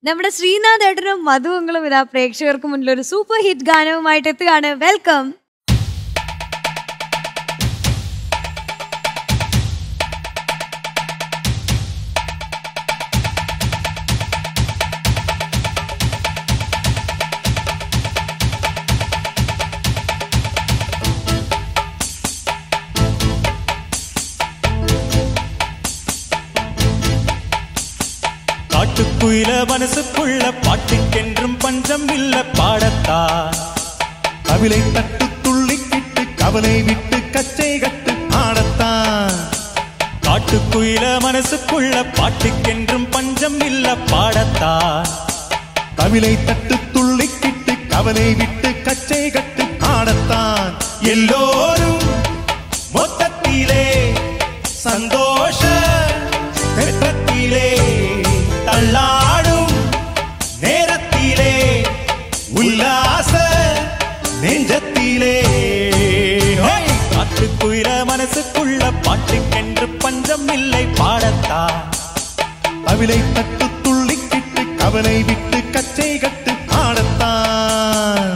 നമ്മുടെ ശ്രീനാഥ് ഏട്ടനും മധുവങ്ങളും ഇതാ പ്രേക്ഷകർക്ക് മുന്നിൽ ഒരു സൂപ്പർ ഹിറ്റ് ഗാനവുമായിട്ട് എത്തുകയാണ് വെൽക്കം காட்டுக்குயில மனசுக்குள்ள பாட்டுக்கென்றும் பஞ்சம் இல்ல பாடத்தான் கவிலை தட்டு துள்ளிக்கிட்டு கவலை விட்டு கச்சை கட்டு ஆடத்தான் காட்டுக்குயில மனசுக்குள்ள பாட்டுக்கென்றும் பஞ்சம் இல்ல பாடத்தான் கவிலை தட்டு துள்ளிக்கிட்டு கவலை விட்டு கச்சை கட்டு ஆடத்தான் எல்லோரும் மொத்தத்திலே சந்தோஷ பெற்றத்திலே தள்ளாடும் நேரத்திலே உல்லாச நெஞ்சத்திலே ஹோய்! காட்டுக்குயில மனசுக்குள்ள பாட்டுக்கென்று பஞ்சம் இல்லை பாடத்தான் கவிலை தட்டு துள்ளிக்கிட்டு கவலை விட்டு கச்சை கட்டு ஆடத்தான்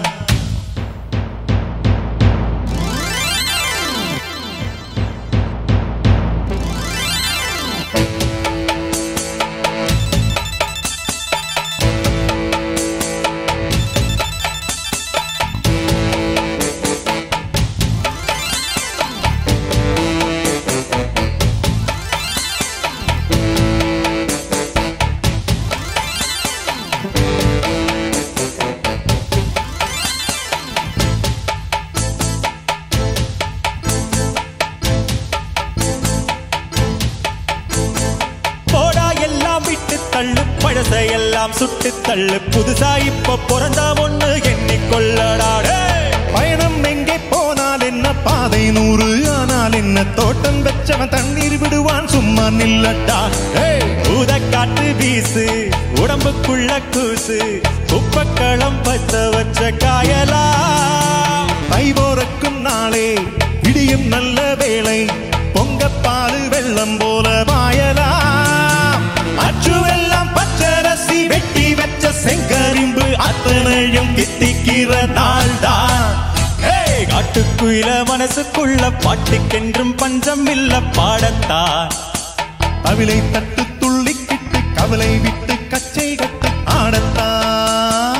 போடா எல்லாம் விட்டு தள்ளு பழசை எல்லாம் சுட்டு தள்ளு புதுசா இப்ப பிறந்தா ஒண்ணு எண்ணிக்கொள்ளடாடே பயணம் எங்கே போனால் என்ன பாதை நூறு ஆனால் என்ன தோட்டம் வச்சவன் தண்ணீர் விடுவான் சும்மா நில்லட்டா ஏய் ஊதக்காற்று வீசு உடம்புக்குள்ள கூசு குப்பக்களம் பத்த வச்ச காயலா தை போறக்கும் நாளே இடியும் நல்ல வேளை பொங்கப்பாலு வெள்ளம் போல பாயலாம் அச்சுவெல்லாம் பச்சரசி வெட்டி வச்ச செங்கரிம்பு அத்தனையும் தித்திக்கிற நாள்தான் ஏய், காட்டுக்குயில மனசுக்குள்ள பாட்டுக்கென்றும் பஞ்சம் இல்ல பாடத்தான் கவிலை தட்டு துள்ளிக்கிட்டு கவலை விட்டு கச்சை கட்டு ஆடத்தான்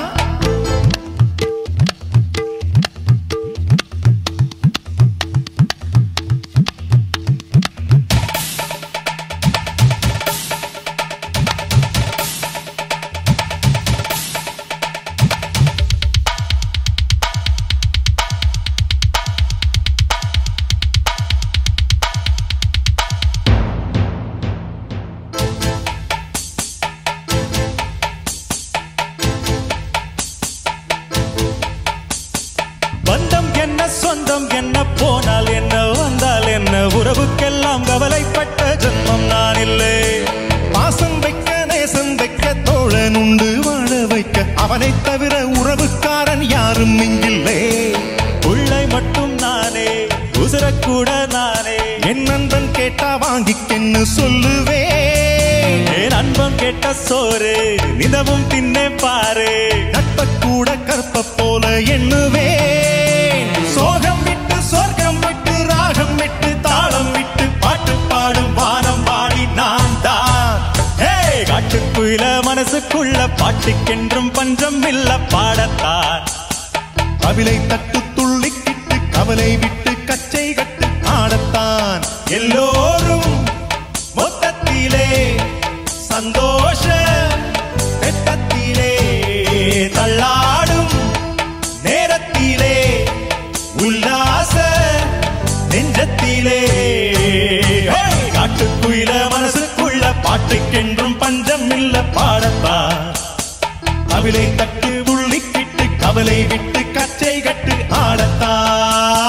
பந்தம் என்ன சொந்தம் என்ன போனால் என்ன வந்தால் என்ன உறவுக்கெல்லாம் கவலைப்பட்ட ஜென்மம் நான் இல்லை பாசம் வைக்க நேசம் வைக்க தோழன் உண்டு வாழ வைக்க அவனை தவிர உறவுக்காரன் யாரும் இங்கில்லே உள்ளை மட்டும் நானே உசுரக்கூட நானே என் நண்பன் கேட்டா வாங்கிக்கென்னு சொல்லுவேன் என் அன்பம் கேட்ட சோறு நிதமும் தின்னே பாரு நட்ப கூட கற்ப போல எண்ணுவேன் சோகம் விட்டு சொர்க்கம் விட்டு ராகம் விட்டு தாளம் விட்டு பாட்டு பாடும் வானம் பாடி நான் தான் ஏய், காட்டுக்குயில மனசுக்குள்ள பாட்டுக்கென்றும் பஞ்சம் இல்ல பாடத்தான் கவிலை தட்டு துள்ளிக்கிட்டு கவலை விட்டு கச்சை கட்டு ஆடத்தான் எல்லோரும் மொத்தத்திலே சந்தோஷ வெட்டத்திலே தள்ளாடும் நேரத்திலே உல்லாச நெஞ்சத்திலே ஹே! காட்டுக்குயில மனசுக்குள்ள பாட்டுக்கென்றும் பஞ்சம் இல்ல பாடத்தா கவிலை தட்டு துள்ளிக்கிட்டு கவலை விட்டு கச்சை கட்டு ஆடத்தான்